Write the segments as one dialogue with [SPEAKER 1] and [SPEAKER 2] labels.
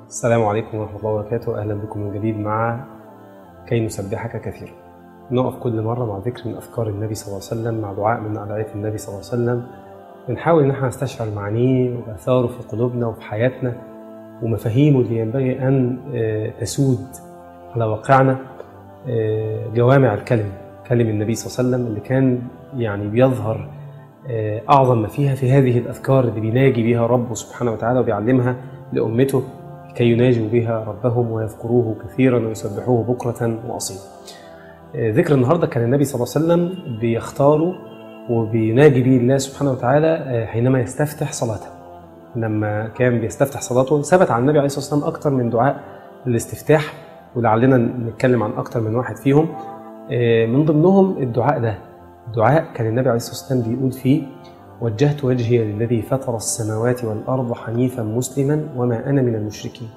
[SPEAKER 1] السلام عليكم ورحمة الله وبركاته أهلا بكم من جديد مع كي نسبحك كثيرا نقف كل مرة مع ذكر من أذكار النبي صلى الله عليه وسلم مع دعاء من أدعية النبي صلى الله عليه وسلم بنحاول إن احنا نستشعر معانيه وآثاره في قلوبنا وفي حياتنا ومفاهيمه اللي ينبغي أن آه، تسود على واقعنا آه، جوامع الكلم كلم النبي صلى الله عليه وسلم اللي كان يعني بيظهر آه، أعظم ما فيها في هذه الأذكار اللي بيناجي بها ربه سبحانه وتعالى وبيعلمها لأمته كي يناجوا بها ربهم ويذكروه كثيرا ويسبحوه بكرة وأصيلا آه، ذكر النهاردة كان النبي صلى الله عليه وسلم بيختاره وبيناجي به الله سبحانه وتعالى آه، حينما يستفتح صلاته لما كان بيستفتح صلاته ثبت عن النبي عليه الصلاة والسلام أكثر من دعاء الاستفتاح ولعلنا نتكلم عن أكثر من واحد فيهم آه، من ضمنهم الدعاء ده دعاء كان النبي عليه الصلاة والسلام بيقول فيه وجهت وجهي للذي فطر السماوات والأرض حنيفا مسلما وما أنا من المشركين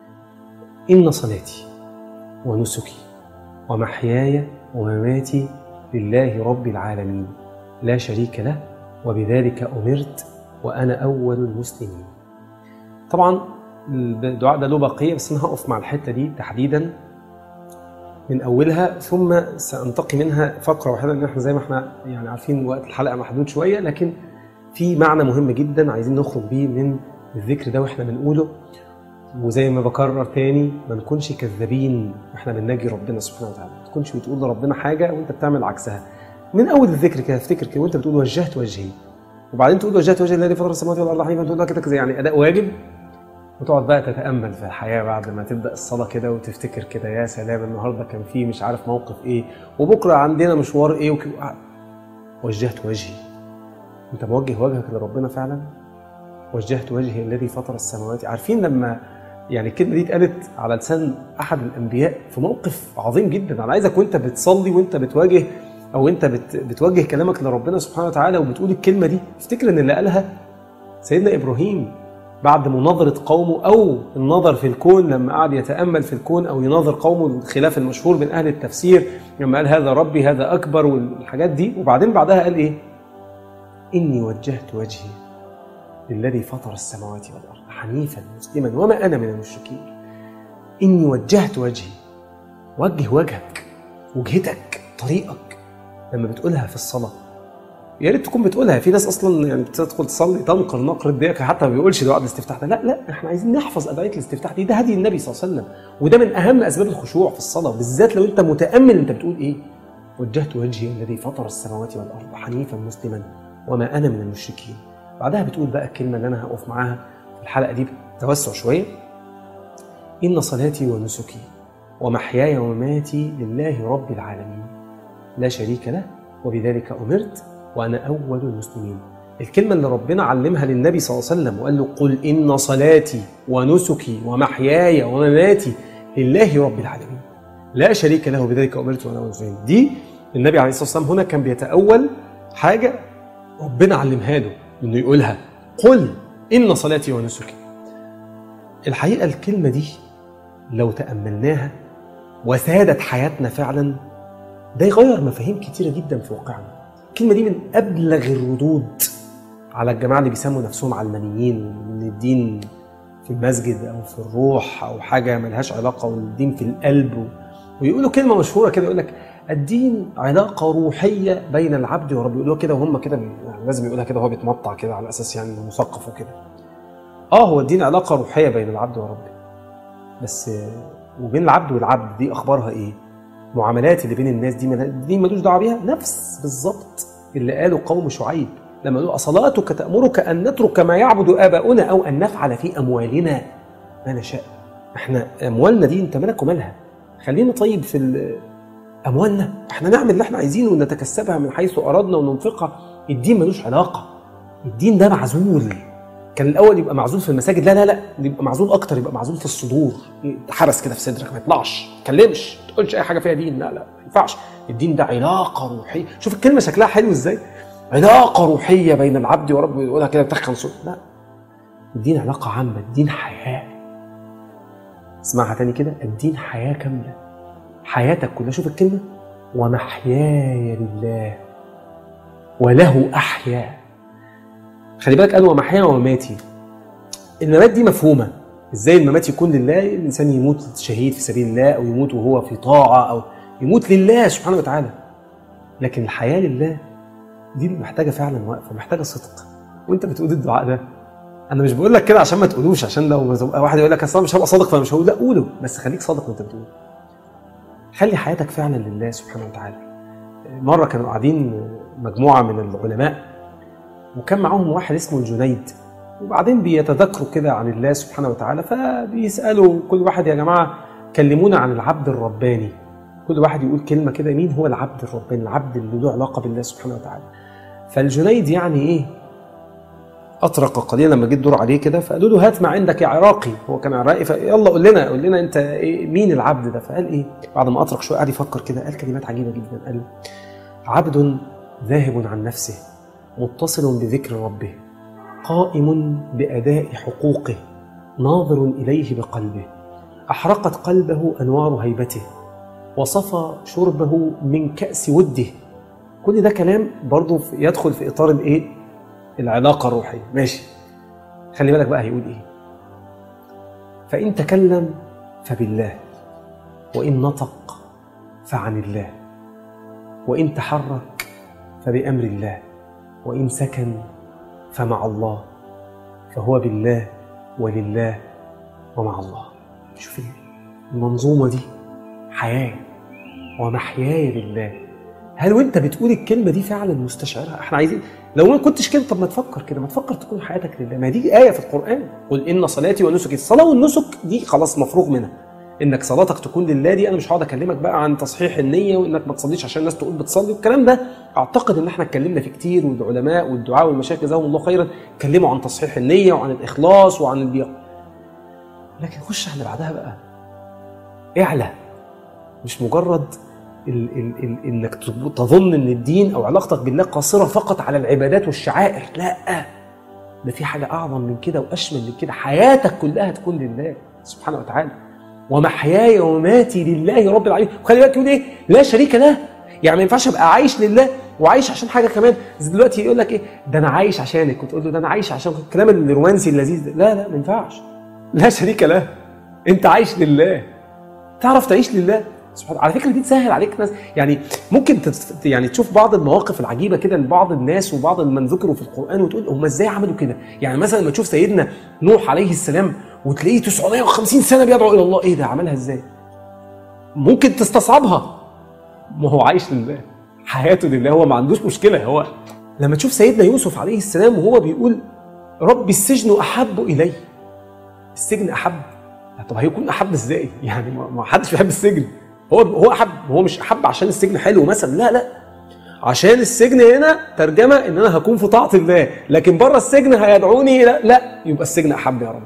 [SPEAKER 1] إن صلاتي ونسكي ومحياي ومماتي لله رب العالمين لا شريك له وبذلك أمرت وأنا أول المسلمين طبعا الدعاء ده له بقية بس أنا هقف مع الحتة دي تحديدا من اولها ثم سانتقي منها فقره واحده لان احنا زي ما احنا يعني عارفين وقت الحلقه محدود شويه لكن في معنى مهم جدا عايزين نخرج بيه من الذكر ده واحنا بنقوله وزي ما بكرر تاني ما نكونش كذابين واحنا بنناجي ربنا سبحانه وتعالى ما تكونش بتقول لربنا حاجه وانت بتعمل عكسها من اول الذكر كده افتكر كده وانت بتقول وجهت وجهي وبعدين تقول وجهت وجهي الذي فطر السماوات والارض حنيفا تقول كده كده يعني اداء واجب وتقعد بقى تتامل في الحياه بعد ما تبدا الصلاه كده وتفتكر كده يا سلام النهارده كان في مش عارف موقف ايه وبكره عندنا مشوار ايه وك... وجهت وجهي انت موجه وجهك لربنا فعلا وجهت وجهي الذي فطر السماوات عارفين لما يعني الكلمه دي اتقالت على لسان احد الانبياء في موقف عظيم جدا انا عايزك وانت بتصلي وانت بتواجه او انت بت... بتوجه كلامك لربنا سبحانه وتعالى وبتقول الكلمه دي افتكر ان اللي قالها سيدنا ابراهيم بعد مناظرة قومه أو النظر في الكون لما قعد يتأمل في الكون أو يناظر قومه الخلاف المشهور بين أهل التفسير لما قال هذا ربي هذا أكبر والحاجات دي وبعدين بعدها قال إيه؟ إني وجهت وجهي للذي فطر السماوات والأرض حنيفا مسلما وما أنا من المشركين إني وجهت وجهي وجه وجهك وجهتك طريقك لما بتقولها في الصلاه يا ريت تكون بتقولها في ناس اصلا يعني بتدخل تصلي تنقر نقر الدقيقه حتى ما بيقولش دعاء الاستفتاح ده لا لا احنا عايزين نحفظ ادعيه الاستفتاح دي ده هدي النبي صلى الله عليه وسلم وده من اهم اسباب الخشوع في الصلاه بالذات لو انت متامل انت بتقول ايه وجهت وجهي الذي فطر السماوات والارض حنيفا مسلما وما انا من المشركين بعدها بتقول بقى الكلمه اللي انا هقف معاها في الحلقه دي بتوسع شويه ان صلاتي ونسكي ومحياي ومماتي لله رب العالمين لا شريك له وبذلك امرت وانا اول المسلمين الكلمه اللي ربنا علمها للنبي صلى الله عليه وسلم وقال له قل ان صلاتي ونسكي ومحياي ومماتي لله رب العالمين لا شريك له بذلك امرت وانا اول المسلمين دي النبي عليه الصلاه والسلام هنا كان بيتاول حاجه ربنا علمها له انه يقولها قل ان صلاتي ونسكي الحقيقه الكلمه دي لو تاملناها وسادت حياتنا فعلا ده يغير مفاهيم كتيره جدا في واقعنا الكلمه دي من ابلغ الردود على الجماعه اللي بيسموا نفسهم علمانيين ان الدين في المسجد او في الروح او حاجه ملهاش علاقه والدين في القلب ويقولوا كلمه مشهوره كده يقول لك الدين علاقه روحيه بين العبد وربه يقولوها كده وهم كده يعني لازم يقولها كده وهو بيتمطع كده على اساس يعني انه مثقف وكده اه هو الدين علاقه روحيه بين العبد وربه بس وبين العبد والعبد دي اخبارها ايه؟ المعاملات اللي بين الناس دي دي ملوش دعوه بيها نفس بالظبط اللي قاله قوم شعيب لما قالوا اصلاتك تامرك ان نترك ما يعبد اباؤنا او ان نفعل في اموالنا ما نشاء احنا اموالنا دي انت مالك ومالها خلينا طيب في اموالنا احنا نعمل اللي احنا عايزينه ونتكسبها من حيث اردنا وننفقها الدين ملوش علاقه الدين ده معزول كان الاول يبقى معزول في المساجد لا لا لا يبقى معزول اكتر يبقى معزول في الصدور حرس كده في صدرك ما يطلعش ما تكلمش ما تقولش اي حاجه فيها دين لا لا ما ينفعش الدين ده علاقه روحيه شوف الكلمه شكلها حلو ازاي علاقه روحيه بين العبد وربه يقولها كده بتخن صوت لا الدين علاقه عامه الدين حياه اسمعها تاني كده الدين حياه كامله حياتك كلها شوف الكلمه ومحياي لله وله احيا خلي بالك قال ومحيا ومماتي الممات دي مفهومه ازاي الممات يكون لله الانسان يموت شهيد في سبيل الله او يموت وهو في طاعه او يموت لله سبحانه وتعالى لكن الحياه لله دي محتاجه فعلا وقفه محتاجه صدق وانت بتقول الدعاء ده انا مش بقول لك كده عشان ما تقولوش عشان لو واحد يقول لك اصل مش هبقى صادق فانا مش هقول لا قوله بس خليك صادق وانت بتقول خلي حياتك فعلا لله سبحانه وتعالى مره كانوا قاعدين مجموعه من العلماء وكان معاهم واحد اسمه الجنيد وبعدين بيتذكروا كده عن الله سبحانه وتعالى فبيسالوا كل واحد يا جماعه كلمونا عن العبد الرباني كل واحد يقول كلمه كده مين هو العبد الرباني العبد اللي له علاقه بالله سبحانه وتعالى فالجنيد يعني ايه اطرق قليلا لما جه الدور عليه كده فقالوا له هات ما عندك يا عراقي هو كان عراقي فيلا قول لنا قول لنا انت إيه مين العبد ده فقال ايه بعد ما اطرق شويه قعد يفكر كده قال كلمات عجيبه جدا قال عبد ذاهب عن نفسه متصل بذكر ربه قائم باداء حقوقه ناظر اليه بقلبه احرقت قلبه انوار هيبته وصفى شربه من كاس وده كل ده كلام برضه يدخل في اطار الايه العلاقه الروحيه ماشي خلي بالك بقى هيقول ايه فان تكلم فبالله وان نطق فعن الله وان تحرك فبامر الله وان سكن فمع الله فهو بالله ولله ومع الله شوف المنظومه دي حياه ومحياي لله هل وانت بتقول الكلمه دي فعلا مستشعرها احنا عايزين لو ما كنتش كده طب ما تفكر كده ما تفكر تكون حياتك لله ما دي ايه في القران قل ان صلاتي ونسكي الصلاه والنسك دي خلاص مفروغ منها انك صلاتك تكون لله دي انا مش هقعد اكلمك بقى عن تصحيح النيه وانك ما تصليش عشان الناس تقول بتصلي والكلام ده اعتقد ان احنا اتكلمنا فيه كتير والعلماء والدعاء والمشايخ جزاهم الله خيرا اتكلموا عن تصحيح النيه وعن الاخلاص وعن البيق لكن خش على اللي بعدها بقى اعلى مش مجرد ال ال ال انك تظن ان الدين او علاقتك بالله قاصره فقط على العبادات والشعائر لا ده في حاجه اعظم من كده واشمل من كده حياتك كلها تكون لله سبحانه وتعالى ومحياي ومماتي لله رب العالمين وخلي بالك يقول ايه لا شريك له يعني ما ينفعش ابقى عايش لله وعايش عشان حاجه كمان زي دلوقتي يقول لك ايه ده انا عايش عشانك وتقول له ده انا عايش عشان الكلام الرومانسي اللذيذ ده لا لا ما ينفعش لا شريك له انت عايش لله تعرف تعيش لله سبحان على فكره دي تسهل عليك ناس يعني ممكن تت... يعني تشوف بعض المواقف العجيبه كده لبعض الناس وبعض من ذكروا في القران وتقول هم ازاي عملوا كده يعني مثلا لما تشوف سيدنا نوح عليه السلام وتلاقيه 950 سنه بيدعو الى الله ايه ده عملها ازاي ممكن تستصعبها ما هو عايش لله حياته لله هو ما عندوش مشكله هو لما تشوف سيدنا يوسف عليه السلام وهو بيقول ربي السجن احب الي السجن احب طب هيكون احب ازاي يعني ما حدش بيحب السجن هو هو احب هو مش احب عشان السجن حلو مثلا لا لا عشان السجن هنا ترجمه ان انا هكون في طاعه الله لكن بره السجن هيدعوني لا لا يبقى السجن احب يا رب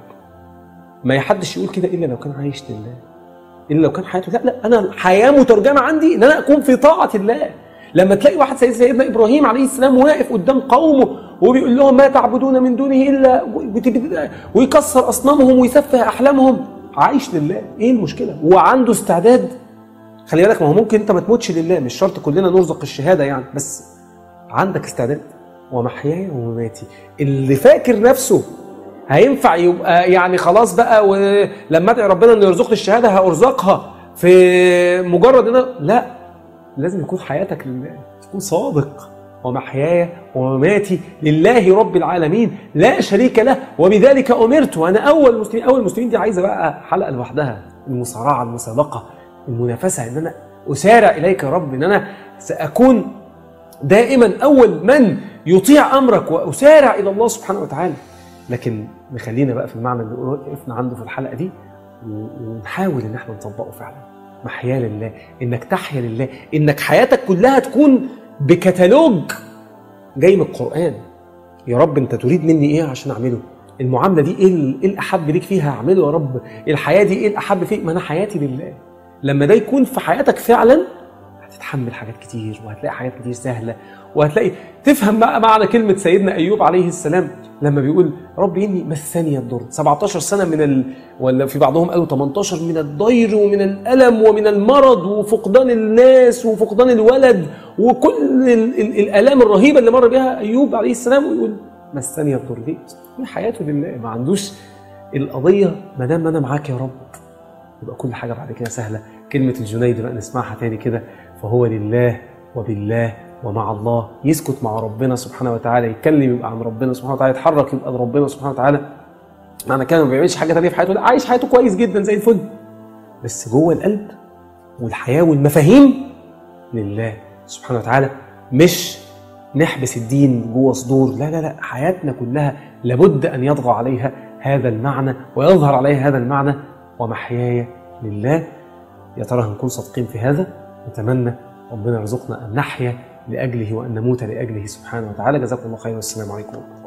[SPEAKER 1] ما حدش يقول كده الا لو كان عايش لله الا لو كان حياته لا لا انا الحياه مترجمه عندي ان انا اكون في طاعه الله لما تلاقي واحد زي سيدنا ابراهيم عليه السلام واقف قدام قومه وبيقول لهم ما تعبدون من دونه الا ويكسر اصنامهم ويسفه احلامهم عايش لله ايه المشكله وعنده استعداد خلي بالك ما هو ممكن انت ما تموتش لله مش شرط كلنا نرزق الشهاده يعني بس عندك استعداد ومحياي ومماتي اللي فاكر نفسه هينفع يبقى يعني خلاص بقى ولما ادعي ربنا انه يرزقني الشهاده هارزقها في مجرد ان لا لازم يكون حياتك لله تكون صادق ومحياي ومماتي لله رب العالمين لا شريك له وبذلك امرت وانا اول مسلمين اول مسلمين دي عايزه بقى حلقه لوحدها المصارعه المسابقه المنافسه ان انا اسارع اليك يا رب ان انا ساكون دائما اول من يطيع امرك واسارع الى الله سبحانه وتعالى لكن نخلينا بقى في المعنى اللي وقفنا عنده في الحلقه دي ونحاول ان احنا نطبقه فعلا محيا لله انك تحيا لله انك حياتك كلها تكون بكتالوج جاي من القران يا رب انت تريد مني ايه عشان اعمله المعامله دي ايه الاحب ليك فيها اعمله يا رب الحياه دي ايه الاحب فيك ما انا حياتي لله لما ده يكون في حياتك فعلا هتتحمل حاجات كتير وهتلاقي حاجات كتير سهله وهتلاقي تفهم بقى معنى كلمه سيدنا ايوب عليه السلام لما بيقول ربي اني مسني الضر 17 سنه من ال... ولا في بعضهم قالوا 18 من الضير ومن الالم ومن المرض وفقدان الناس وفقدان الولد وكل ال... ال... الالام الرهيبه اللي مر بها ايوب عليه السلام ويقول مسني الضر دي حياته لله ما عندوش القضيه ما دام انا معاك يا رب يبقى كل حاجه بعد كده سهله كلمه الجنيد بقى نسمعها تاني كده فهو لله وبالله ومع الله يسكت مع ربنا سبحانه وتعالى يتكلم يبقى عن ربنا سبحانه وتعالى يتحرك يبقى لربنا سبحانه وتعالى معنى كده ما بيعملش حاجه تانيه في حياته لا عايش حياته كويس جدا زي الفل بس جوه القلب والحياه والمفاهيم لله سبحانه وتعالى مش نحبس الدين جوه صدور لا لا لا حياتنا كلها لابد ان يطغى عليها هذا المعنى ويظهر عليها هذا المعنى ومحياي لله يا ترى هنكون صادقين في هذا نتمنى ربنا يرزقنا ان نحيا لاجله وان نموت لاجله سبحانه وتعالى جزاكم الله خيرا والسلام عليكم ورحمه الله